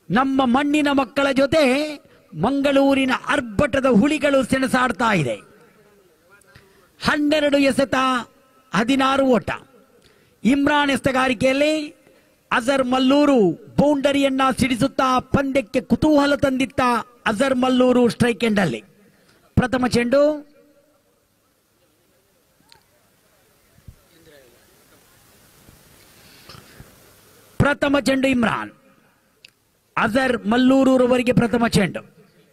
ನಮ್ಮ ಮಣ್ಣಿನ ಮಕ್ಕಳ ಜೊತೆ ಮಂಗಳೂರಿನ ಅರ್ಭಟದ ಹುಲಿಗಳು ಸೆಣಸಾಡ್ತಾ ಇದೆ ಹನ್ನೆರಡು ಎಸೆತ ಹದಿನಾರು ಓಟ ಇಮ್ರಾನ್ ಎಸ್ತಗಾರಿಕೆಯಲ್ಲಿ ಅಜರ್ ಮಲ್ಲೂರು ಬೌಂಡರಿಯನ್ನ ಸಿಡಿಸುತ್ತಾ ಪಂದ್ಯಕ್ಕೆ ಕುತೂಹಲ ತಂದಿತ್ತ ಅಜರ್ ಮಲ್ಲೂರು ಸ್ಟ್ರೈಕ್ ಎಂಡಲ್ಲಿ ಪ್ರಥಮ ಚೆಂಡು ಪ್ರಥಮ ಚೆಂಡು ಇಮ್ರಾನ್ ಅಜರ್ ಮಲ್ಲೂರೂರವರಿಗೆ ಪ್ರಥಮ ಚೆಂಡು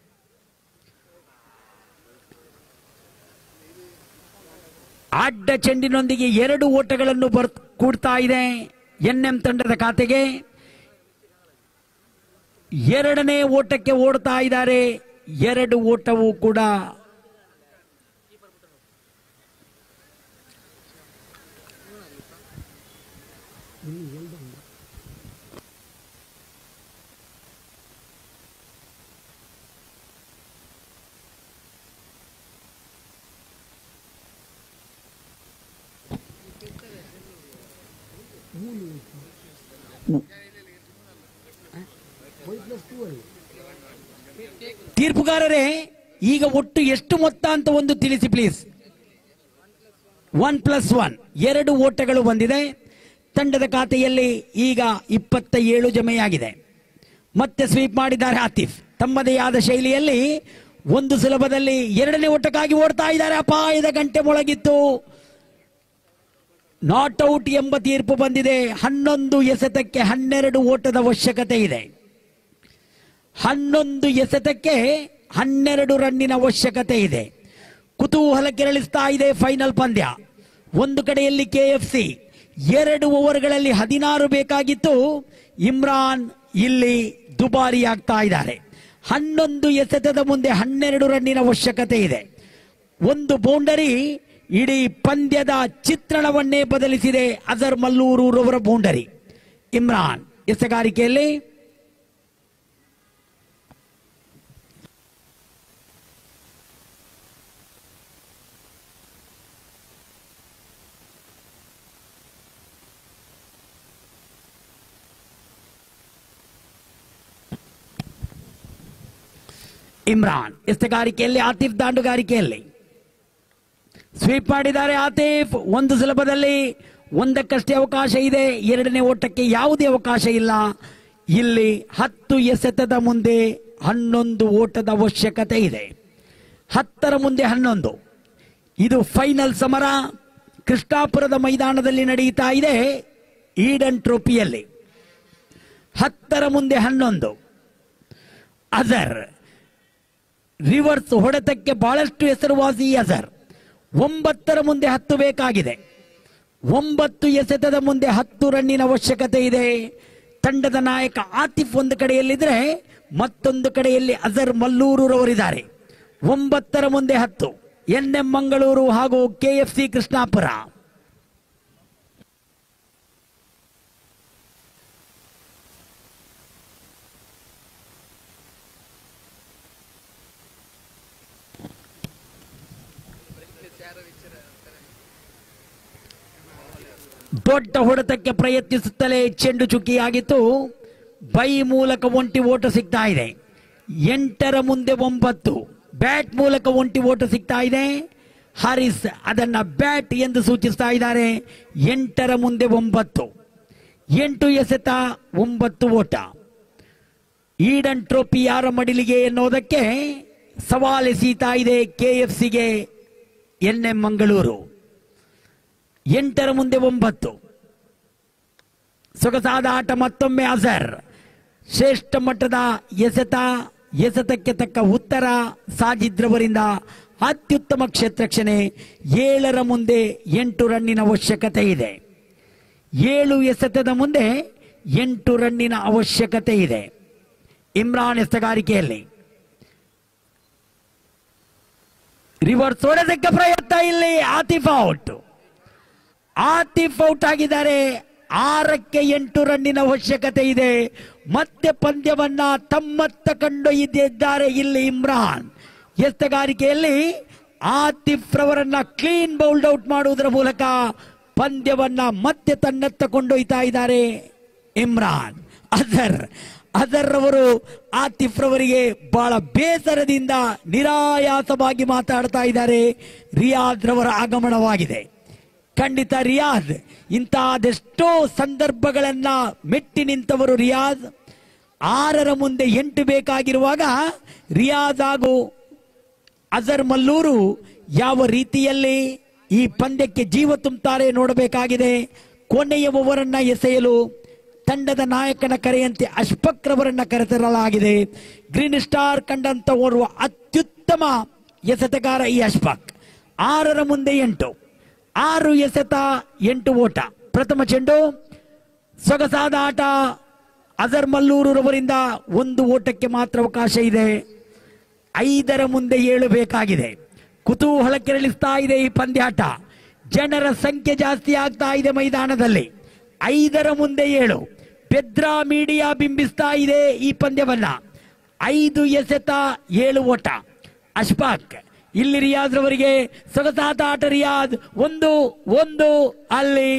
ಅಡ್ಡ ಚೆಂಡಿನೊಂದಿಗೆ ಎರಡು ಓಟಗಳನ್ನು ಬರ್ ಕೂಡ್ತಾ ಇದೆ ಎನ್ಎಂ ತಂಡದ ಖಾತೆಗೆ ಎರಡನೇ ಓಟಕ್ಕೆ ಓಡ್ತಾ ಇದ್ದಾರೆ ಎರಡು ಓಟವು ಕೂಡ ತೀರ್ಪುಗಾರರೇ ಈಗ ಒಟ್ಟು ಎಷ್ಟು ಮೊತ್ತ ಅಂತ ಒಂದು ತಿಳಿಸಿ ಪ್ಲೀಸ್ ಒನ್ ಪ್ಲಸ್ ಒನ್ ಎರಡು ಓಟಗಳು ಬಂದಿದೆ ತಂಡದ ಖಾತೆಯಲ್ಲಿ ಈಗ ಇಪ್ಪತ್ತ ಏಳು ಜಮೆಯಾಗಿದೆ ಮತ್ತೆ ಸ್ವೀಪ್ ಮಾಡಿದ್ದಾರೆ ಆತಿಫ್ ತಮ್ಮದೇ ಆದ ಶೈಲಿಯಲ್ಲಿ ಒಂದು ಸುಲಭದಲ್ಲಿ ಎರಡನೇ ಓಟಕ್ಕಾಗಿ ಓಡ್ತಾ ಇದ್ದಾರೆ ಅಪಾಯದ ಗಂಟೆ ಮೊಳಗಿತ್ತು ನಾಟ್ ಔಟ್ ಎಂಬ ತೀರ್ಪು ಬಂದಿದೆ ಹನ್ನೊಂದು ಎಸೆತಕ್ಕೆ ಹನ್ನೆರಡು ಓಟದ ಅವಶ್ಯಕತೆ ಇದೆ ಹನ್ನೊಂದು ಎಸೆತಕ್ಕೆ ಹನ್ನೆರಡು ರನ್ನಿನ ಅವಶ್ಯಕತೆ ಇದೆ ಕುತೂಹಲ ಕೆರಳಿಸ್ತಾ ಇದೆ ಫೈನಲ್ ಪಂದ್ಯ ಒಂದು ಕಡೆಯಲ್ಲಿ ಕೆಎಫ್ಸಿ ಎರಡು ಓವರ್ಗಳಲ್ಲಿ ಹದಿನಾರು ಬೇಕಾಗಿತ್ತು ಇಮ್ರಾನ್ ಇಲ್ಲಿ ದುಬಾರಿ ಆಗ್ತಾ ಇದ್ದಾರೆ ಹನ್ನೊಂದು ಎಸೆತದ ಮುಂದೆ ಹನ್ನೆರಡು ರನ್ನಿನ ಅವಶ್ಯಕತೆ ಇದೆ ಒಂದು ಬೌಂಡರಿ ಇಡೀ ಪಂದ್ಯದ ಚಿತ್ರಣವನ್ನೇ ಬದಲಿಸಿದೆ ಅಜರ್ ಮಲ್ಲೂರೂರವರ ಬೌಂಡರಿ ಇಮ್ರಾನ್ ಎಸೆಗಾರಿಕೆಯಲ್ಲಿ ಇಮ್ರಾನ್ ಎಸ್ತಗಾರಿಕೆಯಲ್ಲಿ ಆತಿಫ್ ದಾಂಡುಗಾರಿಕೆಯಲ್ಲಿ ಸ್ವೀಪ್ ಮಾಡಿದ್ದಾರೆ ಆತಿಫ್ ಒಂದು ಸುಲಭದಲ್ಲಿ ಒಂದಕ್ಕಷ್ಟೇ ಅವಕಾಶ ಇದೆ ಎರಡನೇ ಓಟಕ್ಕೆ ಯಾವುದೇ ಅವಕಾಶ ಇಲ್ಲ ಇಲ್ಲಿ ಹತ್ತು ಎಸೆತದ ಮುಂದೆ ಹನ್ನೊಂದು ಓಟದ ಅವಶ್ಯಕತೆ ಇದೆ ಹತ್ತರ ಮುಂದೆ ಹನ್ನೊಂದು ಇದು ಫೈನಲ್ ಸಮರ ಕೃಷ್ಣಾಪುರದ ಮೈದಾನದಲ್ಲಿ ನಡೆಯುತ್ತಾ ಇದೆ ಈಡನ್ ಟ್ರೋಫಿಯಲ್ಲಿ ಹತ್ತರ ಮುಂದೆ ಹನ್ನೊಂದು ಅಜರ್ ರಿವರ್ಸ್ ಹೊಡೆತಕ್ಕೆ ಬಹಳಷ್ಟು ಹೆಸರುವಾಸಿ ಈ ಅಜರ್ ಒಂಬತ್ತರ ಮುಂದೆ ಹತ್ತು ಬೇಕಾಗಿದೆ ಒಂಬತ್ತು ಎಸೆತದ ಮುಂದೆ ಹತ್ತು ರನ್ನಿನ ಅವಶ್ಯಕತೆ ಇದೆ ತಂಡದ ನಾಯಕ ಆತಿಫ್ ಒಂದು ಕಡೆಯಲ್ಲಿದ್ರೆ ಮತ್ತೊಂದು ಕಡೆಯಲ್ಲಿ ಅಜರ್ ಮಲ್ಲೂರವರಿದ್ದಾರೆ ಒಂಬತ್ತರ ಮುಂದೆ ಹತ್ತು ಎನ್ ಎಂ ಮಂಗಳೂರು ಹಾಗೂ ಕೆಎಫ್ಸಿ ಕೃಷ್ಣಾಪುರ ದೊಡ್ಡ ಹೊಡೆತಕ್ಕೆ ಪ್ರಯತ್ನಿಸುತ್ತಲೇ ಚೆಂಡು ಚುಕ್ಕಿಯಾಗಿತ್ತು ಬೈ ಮೂಲಕ ಒಂಟಿ ಓಟ ಸಿಗ್ತಾ ಇದೆ ಎಂಟರ ಮುಂದೆ ಒಂಬತ್ತು ಬ್ಯಾಟ್ ಮೂಲಕ ಒಂಟಿ ಓಟ ಸಿಗ್ತಾ ಇದೆ ಹಾರಿಸ್ ಅದನ್ನ ಬ್ಯಾಟ್ ಎಂದು ಸೂಚಿಸ್ತಾ ಇದ್ದಾರೆ ಎಂಟರ ಮುಂದೆ ಒಂಬತ್ತು ಎಂಟು ಎಸೆತ ಒಂಬತ್ತು ಓಟ ಈಡನ್ ಟ್ರೋಫಿ ಯಾರ ಮಡಿಲಿಗೆ ಎನ್ನುವುದಕ್ಕೆ ಸವಾಲೆಸೀತಾ ಇದೆ ಕೆಎಫ್ಸಿಗೆ ಎನ್ ಎಂ ಮಂಗಳೂರು ಎಂಟರ ಮುಂದೆ ಒಂಬತ್ತು ಸೊಗಸಾದ ಆಟ ಮತ್ತೊಮ್ಮೆ ಅಜರ್ ಶ್ರೇಷ್ಠ ಮಟ್ಟದ ಎಸೆತ ಎಸೆತಕ್ಕೆ ತಕ್ಕ ಉತ್ತರ ಸಾಜಿದ್ರವರಿಂದ ಅತ್ಯುತ್ತಮ ಕ್ಷೇತ್ರಕ್ಷಣೆ ಏಳರ ಮುಂದೆ ಎಂಟು ರನ್ನಿನ ಅವಶ್ಯಕತೆ ಇದೆ ಏಳು ಎಸೆತದ ಮುಂದೆ ಎಂಟು ರನ್ನಿನ ಅವಶ್ಯಕತೆ ಇದೆ ಇಮ್ರಾನ್ ಎಸಗಾರಿಕೆಯಲ್ಲಿ ರಿವರ್ಸ್ ಹೊಡೆದಕ್ಕೆ ಪ್ರಯತ್ನ ಇಲ್ಲಿ ಆತಿಫ್ ಔಟ್ ಆತಿಫ್ ಔಟ್ ಆಗಿದ್ದಾರೆ ಆರಕ್ಕೆ ಎಂಟು ರನ್ನಿನ ಅವಶ್ಯಕತೆ ಇದೆ ಮತ್ತೆ ಪಂದ್ಯವನ್ನ ತಮ್ಮತ್ತ ಕೊಂಡೊಯ್ದಿದ್ದಾರೆ ಇಲ್ಲಿ ಇಮ್ರಾನ್ ಎಸ್ತಗಾರಿಕೆಯಲ್ಲಿ ಆತಿಫ್ ರವರನ್ನ ಕ್ಲೀನ್ ಬೌಲ್ಡ್ ಔಟ್ ಮಾಡುವುದರ ಮೂಲಕ ಪಂದ್ಯವನ್ನ ಮತ್ತೆ ತನ್ನತ್ತ ಕೊಂಡೊಯ್ತಾ ಇದ್ದಾರೆ ಇಮ್ರಾನ್ ಅಜರ್ ಅಜರ್ ರವರು ಆತಿಫ್ ರವರಿಗೆ ಬಹಳ ಬೇಸರದಿಂದ ನಿರಾಯಾಸವಾಗಿ ಮಾತಾಡ್ತಾ ಇದ್ದಾರೆ ರಿಯಾದ್ ರವರ ಆಗಮನವಾಗಿದೆ ಖಂಡಿತ ರಿಯಾದ್ ಇಂತಹದೆಷ್ಟೋ ಸಂದರ್ಭಗಳನ್ನ ಮೆಟ್ಟಿ ನಿಂತವರು ರಿಯಾದ್ ಆರರ ಮುಂದೆ ಎಂಟು ಬೇಕಾಗಿರುವಾಗ ರಿಯಾದ್ ಹಾಗೂ ಅಜರ್ ಮಲ್ಲೂರು ಯಾವ ರೀತಿಯಲ್ಲಿ ಈ ಪಂದ್ಯಕ್ಕೆ ಜೀವ ತುಂಬುತ್ತಾರೆ ನೋಡಬೇಕಾಗಿದೆ ಕೊನೆಯ ಓವರನ್ನ ಎಸೆಯಲು ತಂಡದ ನಾಯಕನ ಕರೆಯಂತೆ ಅಶ್ಫಕ್ ರವರನ್ನ ಕರೆತರಲಾಗಿದೆ ಗ್ರೀನ್ ಸ್ಟಾರ್ ಕಂಡಂತ ಓರ್ವ ಅತ್ಯುತ್ತಮ ಎಸೆತಗಾರ ಈ ಅಶ್ಫಕ್ ಆರರ ಮುಂದೆ ಎಂಟು ಆರು ಎಸೆತ ಎಂಟು ಓಟ ಪ್ರಥಮ ಚೆಂಡು ಸೊಗಸಾದ ಆಟ ಅಜರ್ ಮಲ್ಲೂರು ರವರಿಂದ ಒಂದು ಓಟಕ್ಕೆ ಮಾತ್ರ ಅವಕಾಶ ಇದೆ ಐದರ ಮುಂದೆ ಏಳು ಬೇಕಾಗಿದೆ ಕುತೂಹಲ ಕೆರಳಿಸ್ತಾ ಇದೆ ಈ ಪಂದ್ಯಾಟ ಜನರ ಸಂಖ್ಯೆ ಜಾಸ್ತಿ ಆಗ್ತಾ ಇದೆ ಮೈದಾನದಲ್ಲಿ ಐದರ ಮುಂದೆ ಏಳು ಪೆದ್ರಾ ಮೀಡಿಯಾ ಬಿಂಬಿಸ್ತಾ ಇದೆ ಈ ಪಂದ್ಯವನ್ನ ಐದು ಎಸೆತ ಏಳು ಓಟ ಅಶ್ಫಾಕ್ ಇಲ್ಲಿ ರಿಯಾದ್ ರವರಿಗೆ ಸೊಗಸಾದ ಆಟ ರಿಯಾದ್ ಒಂದು ಒಂದು ಅಲ್ಲಿ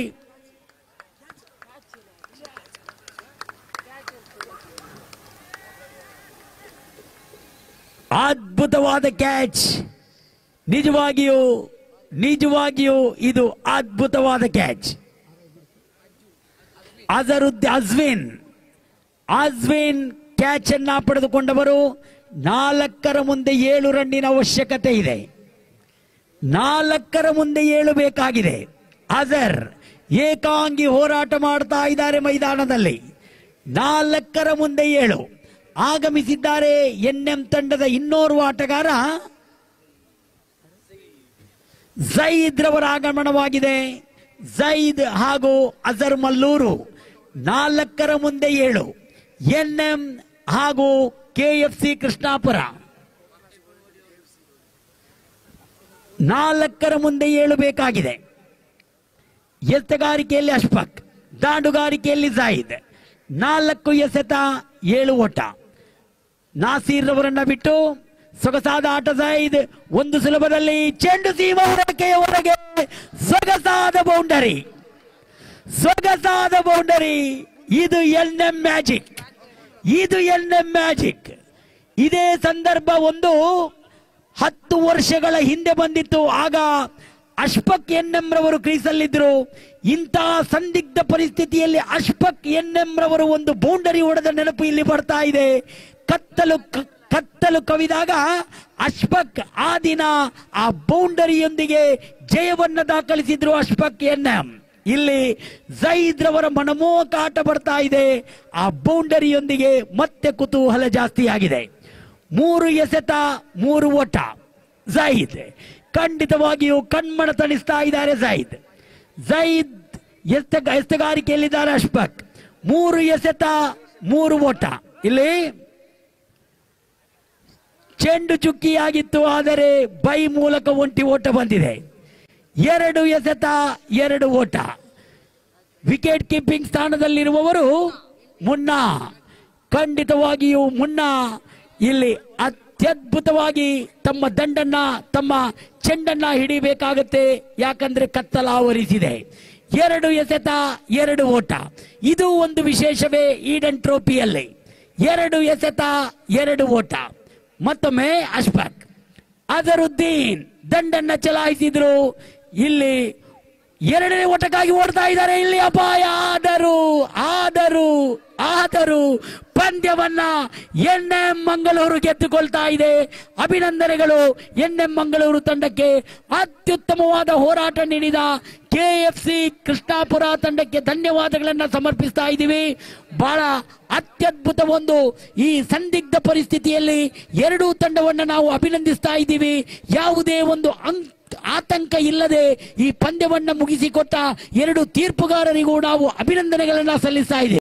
ಅದ್ಭುತವಾದ ಕ್ಯಾಚ್ ನಿಜವಾಗಿಯೂ ನಿಜವಾಗಿಯೂ ಇದು ಅದ್ಭುತವಾದ ಕ್ಯಾಚ್ ಅಜರುದ್ ಅಜ್ವಿನ್ ಅಜ್ವಿನ್ ಕ್ಯಾಚ್ ಅನ್ನ ಪಡೆದುಕೊಂಡವರು ನಾಲ್ಕರ ಮುಂದೆ ಏಳು ರನ್ನಿನ ಅವಶ್ಯಕತೆ ಇದೆ ನಾಲ್ಕರ ಮುಂದೆ ಏಳು ಬೇಕಾಗಿದೆ ಅಜರ್ ಏಕಾಂಗಿ ಹೋರಾಟ ಮಾಡ್ತಾ ಇದ್ದಾರೆ ಮೈದಾನದಲ್ಲಿ ನಾಲ್ಕರ ಮುಂದೆ ಏಳು ಆಗಮಿಸಿದ್ದಾರೆ ಎನ್ಎಂ ತಂಡದ ಇನ್ನೋರ್ವ ಆಟಗಾರ ಜೈದ್ ರವರ ಆಗಮನವಾಗಿದೆ ಜೈದ್ ಹಾಗೂ ಅಜರ್ ಮಲ್ಲೂರು ನಾಲ್ಕರ ಮುಂದೆ ಏಳು ಎನ್ಎಂ ಹಾಗೂ ಕೆಎಫ್ಸಿ ಕೃಷ್ಣಾಪುರ ನಾಲ್ಕರ ಮುಂದೆ ಏಳು ಬೇಕಾಗಿದೆ ಎತ್ತಗಾರಿಕೆಯಲ್ಲಿ ಅಶ್ಫಕ್ ದಾಂಡುಗಾರಿಕೆಯಲ್ಲಿ ಜಾಯಿದ್ ನಾಲ್ಕು ಎಸೆತ ಏಳು ಓಟ ನಾಸೀರ್ ರವರನ್ನ ಬಿಟ್ಟು ಸೊಗಸಾದ ಆಟ ಜಾಯಿದ್ ಒಂದು ಸುಲಭದಲ್ಲಿ ಚೆಂಡು ಸೀಮ ಹೊರಕೆಯವರೆಗೆ ಸೊಗಸಾದ ಬೌಂಡರಿ ಸೊಗಸಾದ ಬೌಂಡರಿ ಇದು ಎನ್ ಎಂ ಮ್ಯಾಜಿಕ್ ಇದು ಎನ್ ಎಂ ಮ್ಯಾಜಿಕ್ ಇದೇ ಸಂದರ್ಭ ಒಂದು ಹತ್ತು ವರ್ಷಗಳ ಹಿಂದೆ ಬಂದಿತ್ತು ಆಗ ಅಶ್ಫಕ್ ಎನ್ ಎಂ ರವರು ಕ್ರೀಸಲ್ಲಿದ್ದರು ಇಂತಹ ಸಂದಿಗ್ಧ ಪರಿಸ್ಥಿತಿಯಲ್ಲಿ ಅಶ್ಫಕ್ ಎನ್ ಎಂ ರವರು ಒಂದು ಬೌಂಡರಿ ಹೊಡೆದ ನೆನಪು ಇಲ್ಲಿ ಬರ್ತಾ ಇದೆ ಕತ್ತಲು ಕ- ಕತ್ತಲು ಕವಿದಾಗ ಅಶ್ಫಕ್ ಆ ದಿನ ಆ ಬೌಂಡರಿಯೊಂದಿಗೆ ಜಯವನ್ನ ದಾಖಲಿಸಿದ್ರು ಅಶ್ಫಕ್ ಎನ್ ಎಂ ಇಲ್ಲಿ ಜೈದ್ ರವರ ಮನಮೋಹಕ ಆಟ ಬರ್ತಾ ಇದೆ ಆ ಬೌಂಡರಿಯೊಂದಿಗೆ ಮತ್ತೆ ಕುತೂಹಲ ಜಾಸ್ತಿ ಆಗಿದೆ ಮೂರು ಎಸೆತ ಮೂರು ಓಟ ಜೈದ್ ಖಂಡಿತವಾಗಿಯೂ ಕಣ್ಮಣ ತಣಿಸ್ತಾ ಇದ್ದಾರೆ ಜೈದ್ ಜೈದ್ ಎಸ್ತ ಎಸ್ತಗಾರಿಕೆಯಲ್ಲಿದ್ದಾರೆ ಅಶ್ಫಕ್ ಮೂರು ಎಸೆತ ಮೂರು ಓಟ ಇಲ್ಲಿ ಚೆಂಡು ಚುಕ್ಕಿಯಾಗಿತ್ತು ಆದರೆ ಬೈ ಮೂಲಕ ಒಂಟಿ ಓಟ ಬಂದಿದೆ ಎರಡು ಎಸೆತ ಎರಡು ಓಟ ವಿಕೆಟ್ ಕೀಪಿಂಗ್ ಸ್ಥಾನದಲ್ಲಿರುವವರು ಮುನ್ನಾ ಖಂಡಿತವಾಗಿಯೂ ಮುನ್ನಾ ಇಲ್ಲಿ ಅತ್ಯದ್ಭುತವಾಗಿ ತಮ್ಮ ದಂಡನ್ನ ತಮ್ಮ ಚೆಂಡನ್ನ ಹಿಡಿಬೇಕಾಗತ್ತೆ ಯಾಕಂದ್ರೆ ಕತ್ತಲ ಆವರಿಸಿದೆ ಎರಡು ಎಸೆತ ಎರಡು ಓಟ ಇದು ಒಂದು ವಿಶೇಷವೇ ಈಡನ್ ಟ್ರೋಫಿಯಲ್ಲಿ ಎರಡು ಎಸೆತ ಎರಡು ಓಟ ಮತ್ತೊಮ್ಮೆ ಅಶ್ಫಾಕ್ ಅಜರುದ್ದೀನ್ ದಂಡನ್ನ ಚಲಾಯಿಸಿದ್ರು ಇಲ್ಲಿ ಎರಡನೇ ಓಟಕ್ಕಾಗಿ ಓಡ್ತಾ ಇದ್ದಾರೆ ಇಲ್ಲಿ ಅಪಾಯ ಆದರೂ ಆದರೂ ಆದರೂ ಪಂದ್ಯವನ್ನ ಎನ್ ಎಂ ಮಂಗಳೂರು ಗೆದ್ದುಕೊಳ್ತಾ ಇದೆ ಅಭಿನಂದನೆಗಳು ಎನ್ ಎಂ ಮಂಗಳೂರು ತಂಡಕ್ಕೆ ಅತ್ಯುತ್ತಮವಾದ ಹೋರಾಟ ನೀಡಿದ ಕೆಎಫ್ಸಿ ಕೃಷ್ಣಾಪುರ ತಂಡಕ್ಕೆ ಧನ್ಯವಾದಗಳನ್ನ ಸಮರ್ಪಿಸ್ತಾ ಇದ್ದೀವಿ ಬಹಳ ಅತ್ಯದ್ಭುತ ಒಂದು ಈ ಸಂದಿಗ್ಧ ಪರಿಸ್ಥಿತಿಯಲ್ಲಿ ಎರಡೂ ತಂಡವನ್ನು ನಾವು ಅಭಿನಂದಿಸ್ತಾ ಇದ್ದೀವಿ ಯಾವುದೇ ಒಂದು ಅಂಕ್ ಆತಂಕ ಇಲ್ಲದೆ ಈ ಪಂದ್ಯವನ್ನ ಮುಗಿಸಿಕೊಟ್ಟ ಎರಡು ತೀರ್ಪುಗಾರರಿಗೂ ನಾವು ಅಭಿನಂದನೆಗಳನ್ನ ಸಲ್ಲಿಸ್ತಾ ಇದ್ದೀವಿ